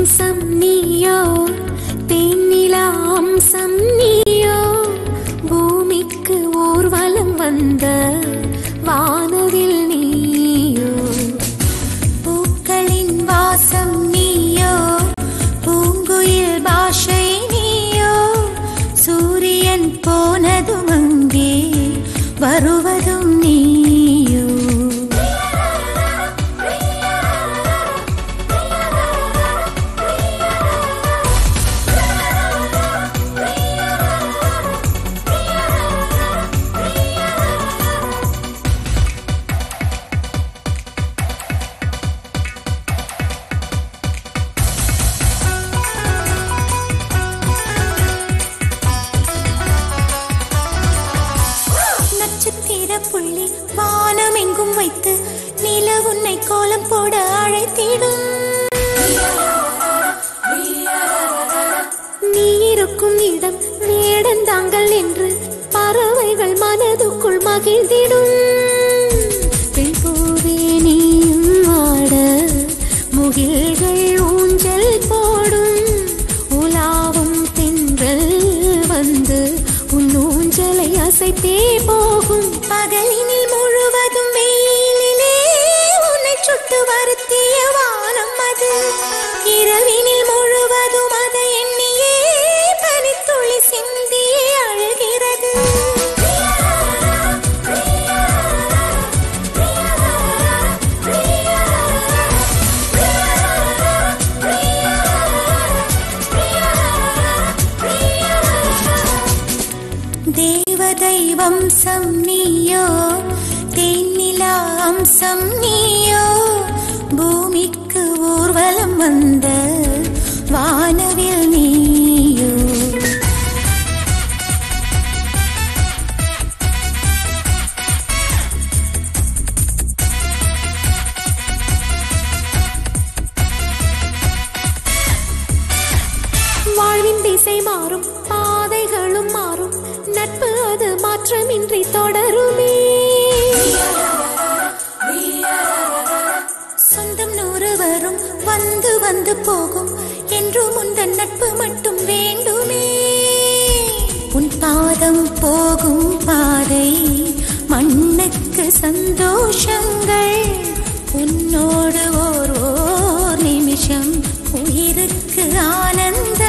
வம்சம் நீயோ தேனிலா அம்சம் நீயோ பூமிக்கு ஊர்வலம் வந்த வானவில் நீயோ பூக்களின் வாசம் நீயோ பூங்குயில் பாஷை நீயோ சூரியன் போனதும் அங்கே வருவதும் நீயோ நட்சத்திர புள்ளி வானம் எங்கும் வைத்து நில உன்னை கோலம் போட அழைத்திடும் நீ இருக்கும் இடம் வேடந்தாங்கள் என்று பறவைகள் மனதுக்குள் மகிழ்ந்திடும் பெண் பூவே நீயும் ஆட முகில்கள் ஊஞ்சல் போடும் உலாவும் தென்றல் வந்து உன் ஊஞ்சலை அசைத்தே போகும் பகலினில் முழுவதும் வெயிலிலே உன்னை சுட்டு வருத்திய வானம் அது இரவினில் முழுவதும் அதை எண்ணியே பனித்துளி சிந்தியே அழுகிறது தேவதை வம்சம் நீயோ தேனிலா அம்சம் நீயோ பூமிக்கு ஊர்வலம் வந்த வானவில் நீயோ வாழ்வின் திசை மாறும் பாதைகளும் மாறும் நட்பு அது மாற்றமின்றி தொடருமே சொந்தம் நூறு வரும் வந்து வந்து போகும் என்றும் உந்தன் நட்பு மட்டும் வேண்டுமே உன் பாதம் போகும் பாதை மண்ணுக்கு சந்தோஷங்கள் உன்னோடு ஓர் ஓர் நிமிஷம் உயிருக்கு ஆனந்த